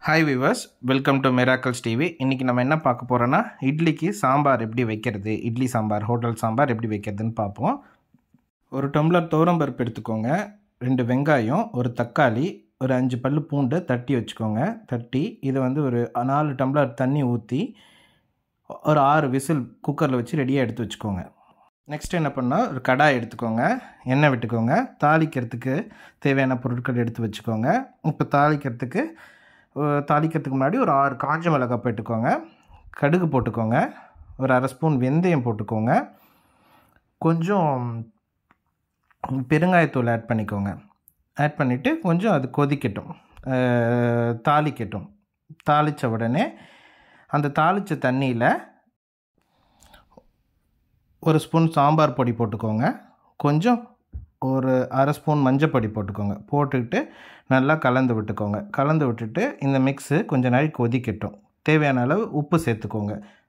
hi viewers welcome to miracles TV இன்றைக்கி நம்ம என்ன பார்க்க போகிறோன்னா இட்லிக்கு சாம்பார் எப்படி வைக்கிறது இட்லி சாம்பார் ஹோட்டல் சாம்பார் எப்படி வைக்கிறதுன்னு பார்ப்போம் ஒரு டம்ளர் துவரம்பருப்பு எடுத்துக்கோங்க ரெண்டு வெங்காயம் ஒரு தக்காளி ஒரு அஞ்சு பல்லு பூண்டு தட்டி வச்சுக்கோங்க தட்டி இதை வந்து ஒரு நாலு டம்ளர் தண்ணி ஊற்றி ஒரு ஆறு விசில் குக்கரில் வச்சு ரெடியாக எடுத்து வச்சுக்கோங்க நெக்ஸ்ட் என்ன பண்ணால் ஒரு கடாய் எடுத்துக்கோங்க எண்ணெய் விட்டுக்கோங்க தாளிக்கிறதுக்கு தேவையான பொருட்கள் எடுத்து வச்சுக்கோங்க இப்போ தாளிக்கிறதுக்கு அஹ், தாளிக்கிறதுக்கு முன்னாடி ஒரு ஆறு காஞ்ச மிளகாய் போட்டுக்கோங்க கடுகு போட்டுக்கோங்க ஒரு அரை ஸ்பூன் வெந்தயம் போட்டுக்கோங்க கொஞ்சம் பெருங்காயத்தூள் ஆட் பண்ணிக்கோங்க ஆட் பண்ணிவிட்டு கொஞ்சம் அது கொதிக்கட்டும் அஹ், தாளிக்கட்டும் தாளித்த உடனே அந்த தாளித்த தண்ணியில் ஒரு ஸ்பூன் சாம்பார் பொடி போட்டுக்கோங்க கொஞ்சம் ஒரு அரை ஸ்பூன் மஞ்சள் பொடி போட்டுக்கோங்க போட்டுக்கிட்டு நல்லா கலந்து விட்டுக்கோங்க கலந்து விட்டுட்டு இந்த மிக்ஸு கொஞ்ச நாள் கொதிக்கட்டும் தேவையான அளவு உப்பு சேர்த்துக்கோங்க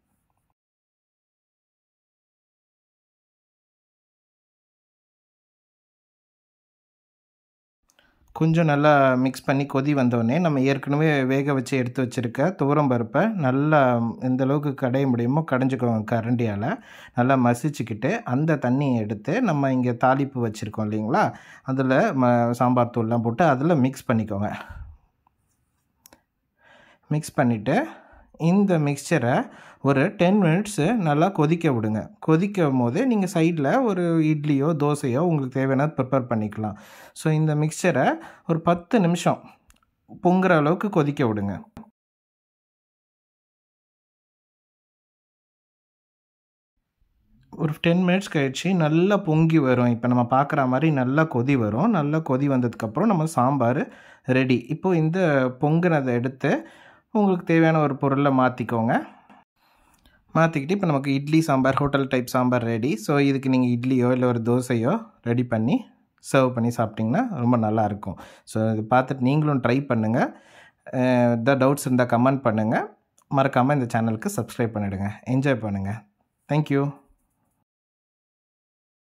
கொஞ்சம் நல்லா மிக்ஸ் பண்ணி கொதி வந்தோடனே நம்ம ஏற்கனவே வேக வச்சு எடுத்து வச்சுருக்க துவரம்பருப்பை நல்லா எந்த அளவுக்கு கடைய முடியுமோ கடைஞ்சிக்கோங்க கரண்டியால் நல்லா மசிச்சுக்கிட்டு அந்த தண்ணியை எடுத்து நம்ம இங்கே தாளிப்பு வச்சுருக்கோம் இல்லைங்களா அதில் ம சாம்பார் தூள்லாம் போட்டு அதில் மிக்ஸ் பண்ணிக்கோங்க மிக்ஸ் பண்ணிவிட்டு இந்த மிக்சரை ஒரு டென் மினிட்ஸு நல்லா கொதிக்க விடுங்க கொதிக்கும் போது நீங்கள் சைடில் ஒரு இட்லியோ தோசையோ உங்களுக்கு தேவையான ப்ரிப்பேர் பண்ணிக்கலாம் ஸோ இந்த மிக்சரை ஒரு பத்து நிமிஷம் பொங்குற அளவுக்கு கொதிக்க விடுங்க ஒரு டென் மினிட்ஸ் கழிச்சு நல்லா பொங்கி வரும் இப்போ நம்ம பார்க்குற மாதிரி நல்லா கொதி வரும் நல்லா கொதி வந்ததுக்கப்புறம் நம்ம சாம்பார் ரெடி இப்போது இந்த பொங்குனதை எடுத்து உங்களுக்கு தேவையான ஒரு பொருளை மாற்றிக்கோங்க மாற்றிக்கிட்டு இப்போ நமக்கு idli sambar hotel type sambar ready so இதுக்கு நீங்கள் இட்லியோ இல்லை ஒரு தோசையோ ரெடி பண்ணி சர்வ் பண்ணி சாப்பிட்டிங்கன்னா ரொம்ப நல்லாயிருக்கும் ஸோ இது பார்த்துட்டு நீங்களும் ட்ரை பண்ணுங்கள் த டவுட்ஸ் இருந்தால் கமெண்ட் பண்ணுங்கள் மறக்காமல் இந்த சேனலுக்கு சப்ஸ்கிரைப் பண்ணிவிடுங்க என்ஜாய் பண்ணுங்கள் தேங்க்யூ